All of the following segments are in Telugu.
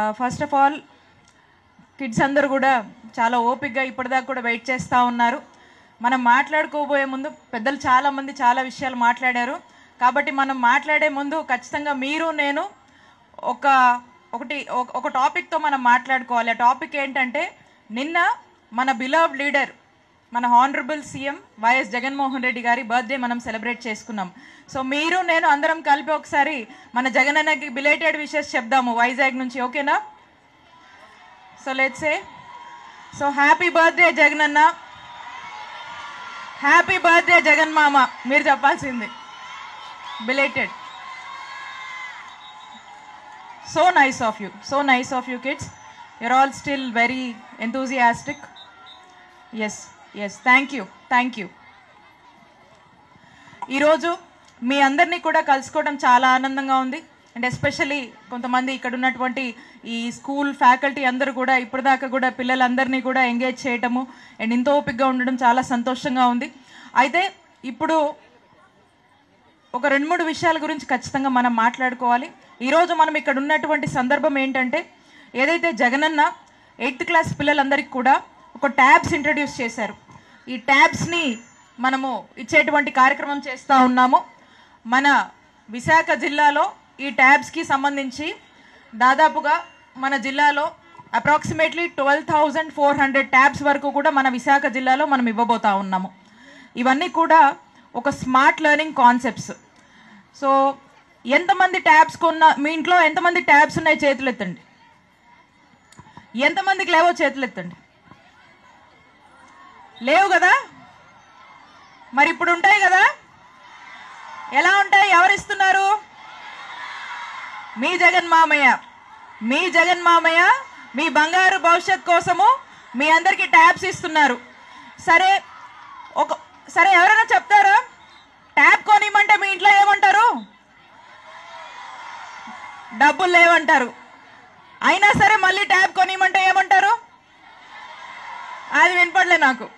ఫస్ట్ ఆఫ్ ఆల్ కిడ్స్ అందరూ కూడా చాలా ఓపిక్గా ఇప్పటిదాకా కూడా వెయిట్ చేస్తూ ఉన్నారు మనం మాట్లాడుకోబోయే ముందు పెద్దలు చాలామంది చాలా విషయాలు మాట్లాడారు కాబట్టి మనం మాట్లాడే ముందు ఖచ్చితంగా మీరు నేను ఒక ఒకటి ఒక- ఒక టాపిక్తో మనం మాట్లాడుకోవాలి ఆ టాపిక్ ఏంటంటే నిన్న మన బిలవ్ లీడర్ మన honourable CM YS Jaganmohan Reddy గారి బర్త్డే మనం సెలబ్రేట్ చేసుకున్నాం సో మీరు నేను అందరం కలిపి ఒకసారి మన జగనన్నకి బిలేటెడ్ విషెస్ చెప్దాము వైజాగ్ నుంచి ఓకేనా so let's say so happy birthday Jaganna happy birthday Jagan మామ మీరు చెప్పాల్సింది belated so nice of you so nice of you kids your all still very enthusiastic yes yes thank you thank you ఈరోజు మీ అందరినీ కూడా కలుసుకోవడం చాలా ఆనందంగా ఉంది అండ్ ఎస్పెషల్లీ కొంతమంది ఇక్కడ ఉన్నటువంటి ఈ స్కూల్ ఫ్యాకల్టీ అందరూ కూడా ఇప్పటిదాకా కూడా పిల్లలందరినీ కూడా ఎంగేజ్ చేయటము అండ్ ఇంత ఓపికగా ఉండడం చాలా సంతోషంగా ఉంది అయితే ఇప్పుడు ఒక రెండు మూడు విషయాల గురించి ఖచ్చితంగా మనం మాట్లాడుకోవాలి ఈరోజు మనం ఇక్కడ ఉన్నటువంటి సందర్భం ఏంటంటే ఏదైతే జగనన్న ఎయిత్ క్లాస్ పిల్లలందరికీ కూడా ఒక ట్యాబ్స్ ఇంట్రడ్యూస్ చేశారు ఈ ట్యాబ్స్ని మనము ఇచ్చేటువంటి కార్యక్రమం చేస్తూ ఉన్నాము మన విశాఖ జిల్లాలో ఈ ట్యాబ్స్కి సంబంధించి దాదాపుగా మన జిల్లాలో approximately twelve thousand four hundred tabs వరకు కూడా మన విశాఖ జిల్లాలో మనం ఇవ్వబోతా ఉన్నాము ఇవన్నీ కూడా ఒక స్మార్ట్ లెర్నింగ్ కాన్సెప్ట్స్ సో ఎంతమంది ట్యాబ్స్ కొన్న మీ ఇంట్లో ఎంతమంది ట్యాబ్స్ ఉన్నాయి చేతులు ఎత్తండి ఎంతమందికి లేవో చేతులు ఎత్తండి లేవు కదా మరి ఇప్పుడు ఉంటాయి కదా ఎలా ఉంటాయి ఎవరు ఇస్తున్నారు మీ జగన్ మామయ్య మీ జగన్ మామయ్య మీ బంగారు భవిష్యత్ కోసము మీ అందరికీ ట్యాబ్స్ ఇస్తున్నారు సరే ఒక సరే ఎవరైనా చెప్తారా ట్యాబ్ కొనిమంటే మీ ఇంట్లో ఏమంటారు డబ్బులు లేవంటారు అయినా సరే మళ్ళీ ట్యాబ్ కొనిమంటే ఏమంటారు అది వినపడలే నాకు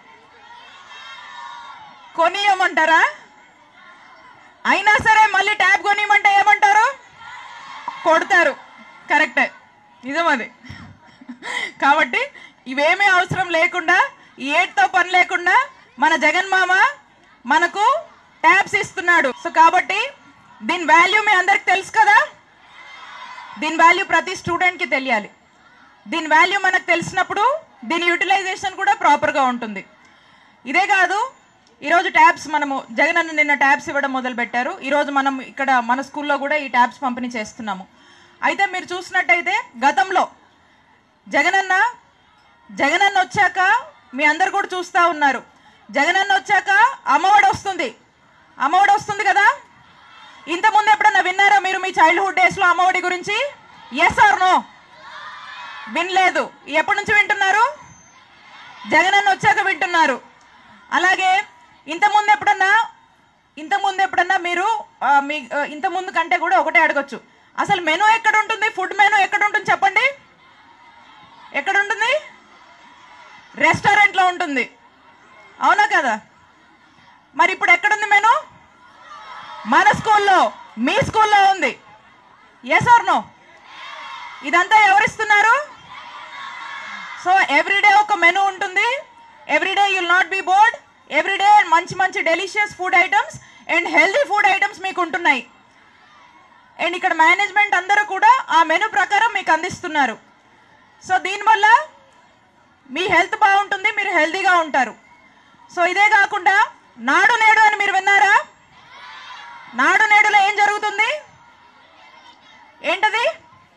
కొనియమంటారా అయినా సరే మళ్ళీ ట్యాబ్ కొనియమంటే ఏమంటారు కొడతారు కరెక్టే నిజం అది కాబట్టి ఇవేమీ అవసరం లేకుండా ఈ ఏట్తో పని లేకుండా మన జగన్ మామ మనకు ట్యాబ్స్ ఇస్తున్నాడు సో కాబట్టి దీని వాల్యూ మీ అందరికి తెలుసు కదా దీని వాల్యూ ప్రతి స్టూడెంట్కి తెలియాలి దీని వాల్యూ మనకు తెలిసినప్పుడు దీని యూటిలైజేషన్ కూడా ప్రాపర్గా ఉంటుంది ఇదే కాదు ఈరోజు ట్యాబ్స్ మనము జగన్ అన్న నిన్న ట్యాబ్స్ ఇవ్వడం మొదలు పెట్టారు ఈరోజు మనం ఇక్కడ మన స్కూల్లో కూడా ఈ ట్యాబ్స్ పంపిణీ చేస్తున్నాము అయితే మీరు చూసినట్టయితే గతంలో జగనన్న జగనన్న వచ్చాక మీ అందరు కూడా చూస్తూ ఉన్నారు జగనన్న వచ్చాక అమ్మఒడి వస్తుంది అమ్మఒడి వస్తుంది కదా ఇంతకుముందు ఎప్పుడన్నా విన్నారా మీరు మీ చైల్డ్హుడ్ డేస్లో అమ్మఒడి గురించి ఎస్ ఆర్ నో వినలేదు ఎప్పటి నుంచి వింటున్నారు జగనన్న వచ్చాక వింటున్నారు అలాగే ఇంతకుముందు ఎప్పుడన్నా ఇంతకుముందు ఎప్పుడన్నా మీరు ఆ, మీ ఆ, ఇంతకుముందు కంటే కూడా ఒకటే అడగొచ్చు అసలు మెనూ ఎక్కడ ఉంటుంది ఫుడ్ మెనూ ఎక్కడ ఉంటుంది చెప్పండి ఎక్కడ ఉంటుంది రెస్టారెంట్లో ఉంటుంది అవునా కదా మరి ఇప్పుడు ఎక్కడుంది మెనూ మన స్కూల్లో మీ స్కూల్లో ఉంది ఎస్ ఆర్ నో ఇదంతా ఎవరిస్తున్నారు సో ఎవ్రీడే ఒక మెనూ ఉంటుంది everyday you'll not be bored everyday మంచి మంచి delicious food items and healthy food items మీకు ఉంటున్నాయి అండ్ ఇక్కడ మేనేజ్మెంట్ అందరూ కూడా ఆ మెనూ ప్రకారం మీకు అందిస్తున్నారు సో దీనివల్ల మీ హెల్త్ బాగుంటుంది మీరు హెల్తీగా ఉంటారు సో ఇదే కాకుండా నాడు నేడు అని మీరు విన్నారా నాడు నేడులో ఏం జరుగుతుంది ఏంటది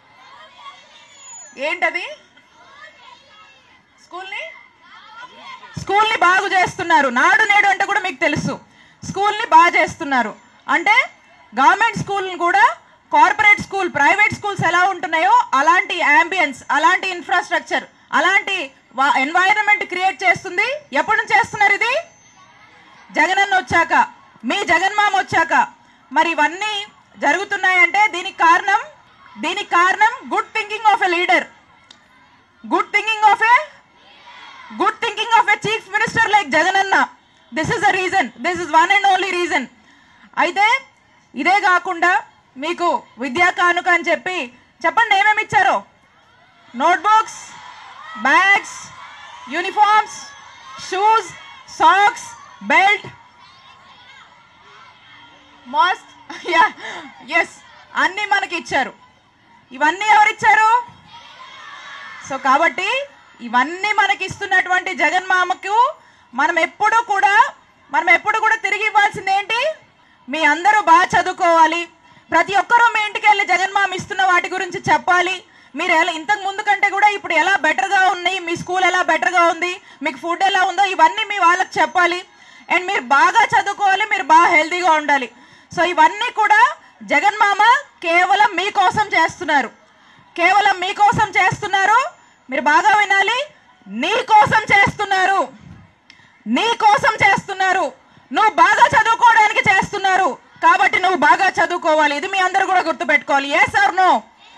ఏంటది స్కూల్ని స్కూల్ని బాగు చేస్తున్నారు నాడు నేడు అంటే కూడా మీకు తెలుసు స్కూల్ని బాగా చేస్తున్నారు అంటే గవర్నమెంట్ స్కూల్ని కూడా కార్పొరేట్ స్కూల్ ప్రైవేట్ స్కూల్స్ ఎలా ఉంటున్నాయో అలాంటి అంబియన్స్ అలాంటి ఇన్ఫ్రాస్ట్రక్చర్ అలాంటి ఎన్వైరన్మెంట్ క్రియేట్ చేస్తుంది ఎప్పటి నుంచి చేస్తున్నారు ఇది జగనన్న వచ్చాక మీ జగన్మామ వచ్చాక మరి ఇవన్నీ జరుగుతున్నాయంటే దీనికి కారణం దీనికి కారణం good thinking of a leader good thinking of a good thinking of a chief minister like Jaganna this is the reason this is one and only reason అయితే ఇదే కాకుండా మీకు విద్యా కానుక అని చెప్పి చెప్పండి ఏమేమి ఇచ్చారో notebooks bags uniforms shoes socks belt must yeah yes అన్నీ మనకి ఇచ్చారు ఇవన్నీ ఎవరు ఇచ్చారు సో కాబట్టి ఇవన్నీ మనకి ఇస్తున్నటువంటి జగన్మామకు మనం ఎప్పుడు కూడా మనం ఎప్పుడు కూడా తిరిగి ఇవ్వాల్సింది ఏంటి మీ అందరూ బాగా చదువుకోవాలి ప్రతి ఒక్కరూ మీ ఇంటికి వెళ్ళి జగన్మామ ఇస్తున్న వాటి గురించి చెప్పాలి మీరు ఎలా ఇంతకు ముందు కంటే కూడా ఇప్పుడు ఎలా బెటర్గా ఉన్నాయి మీ స్కూల్ ఎలా బెటర్గా ఉంది మీకు ఫుడ్ ఎలా ఉందో ఇవన్నీ మీ వాళ్ళకి చెప్పాలి అండ్ మీరు బాగా చదువుకోవాలి మీరు బాగా హెల్తీగా ఉండాలి సో ఇవన్నీ కూడా జగన్మామ కేవలం మీకోసం చేస్తున్నారు కేవలం మీకోసం చేస్తున్నారు మీరు బాగా వినాలి నీ కోసం చేస్తున్నారు నీ కోసం చేస్తున్నారు నువ్వు బాగా చదువుకోవడానికి చేస్తున్నారు కాబట్టి నువ్వు బాగా చదువుకోవాలి ఇది మీ అందరూ కూడా గుర్తుపెట్టుకోవాలి ఏ సార్ నో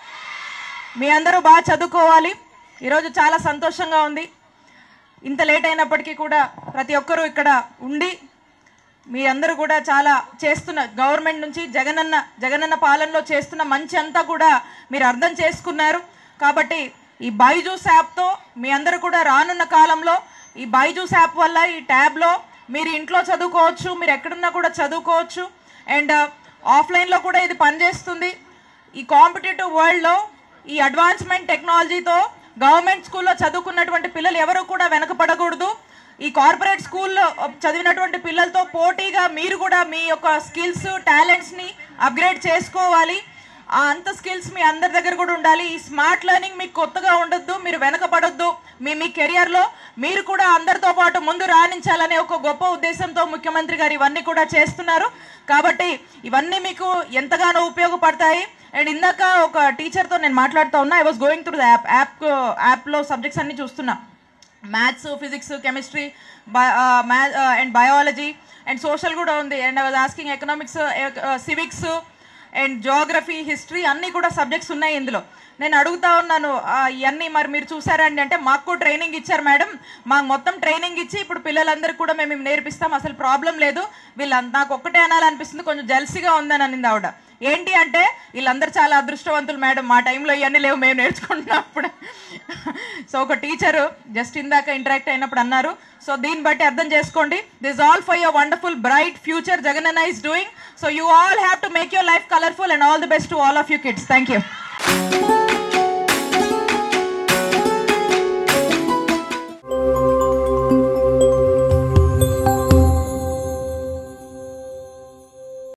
మీ అందరూ బాగా చదువుకోవాలి ఈరోజు చాలా సంతోషంగా ఉంది ఇంత లేట్ అయినప్పటికీ కూడా ప్రతి ఒక్కరూ ఇక్కడ ఉండి మీ అందరూ కూడా చాలా చేస్తున్న గవర్నమెంట్ నుంచి జగనన్న జగనన్న పాలనలో చేస్తున్న మంచి అంతా కూడా మీరు అర్థం చేసుకున్నారు కాబట్టి ఈ బైజూస్ యాప్తో మీ అందరూ కూడా రానున్న కాలంలో ఈ బైజూస్ యాప్ వల్ల ఈ ట్యాబ్లో మీరు ఇంట్లో చదువుకోవచ్చు మీరు ఎక్కడున్నా కూడా చదువుకోవచ్చు అండ్ ఆఫ్లైన్లో కూడా ఇది పనిచేస్తుంది ఈ కాంపిటేటివ్ వరల్డ్లో ఈ అడ్వాన్స్మెంట్ టెక్నాలజీతో గవర్నమెంట్ స్కూల్లో చదువుకున్నటువంటి పిల్లలు ఎవరు కూడా వెనకపడకూడదు ఈ కార్పొరేట్ స్కూల్లో చదివినటువంటి పిల్లలతో పోటీగా మీరు కూడా మీ యొక్క స్కిల్స్ టాలెంట్స్ని అప్గ్రేడ్ చేసుకోవాలి ఆ అంత స్కిల్స్ మీ అందరి దగ్గర కూడా ఉండాలి ఈ స్మార్ట్ లెర్నింగ్ మీకు కొత్తగా ఉండొద్దు మీరు వెనకపడొద్దు మీ మీ కెరియర్లో మీరు కూడా అందరితో పాటు ముందు రాణించాలనే ఒక గొప్ప ఉద్దేశంతో ముఖ్యమంత్రి గారు ఇవన్నీ కూడా చేస్తున్నారు కాబట్టి ఇవన్నీ మీకు ఎంతగానో ఉపయోగపడతాయి అండ్ ఇందాక ఒక టీచర్తో నేను మాట్లాడుతూ ఉన్నా I was going through the app app యాప్లో సబ్జెక్ట్స్ అన్ని చూస్తున్నా maths physics chemistry math and biology and social కూడా ఉంది and I was asking economics civics and geography history అన్నీ కూడా సబ్జెక్ట్స్ ఉన్నాయి ఇందులో నేను అడుగుతా ఉన్నాను ఆ, ఇవన్నీ మరి మీరు చూసారండి అంటే మాకు కూడా ట్రైనింగ్ ఇచ్చారు మేడం మాకు మొత్తం ట్రైనింగ్ ఇచ్చి ఇప్పుడు పిల్లలందరికీ కూడా మేము ఇవి నేర్పిస్తాం అసలు ప్రాబ్లం లేదు వీళ్ళ నాకు ఒక్కటే అనాలనిపిస్తుంది కొంచెం జల్సీగా ఉందని అనింది ఆవిడ ఏంటి అంటే వీళ్ళందరూ చాలా అదృష్టవంతులు మేడం మా టైంలో ఇవన్నీ లేవు మేము నేర్చుకుంటున్నప్పుడు సో ఒక టీచరు జస్ట్ ఇందాక ఇంటరాక్ట్ అయినప్పుడు అన్నారు సో దీన్ని బట్టి అర్థం చేసుకోండి this all for your wonderful bright future Jagan is doing so you all have to make your life colourful and all the best to all of you kids thank you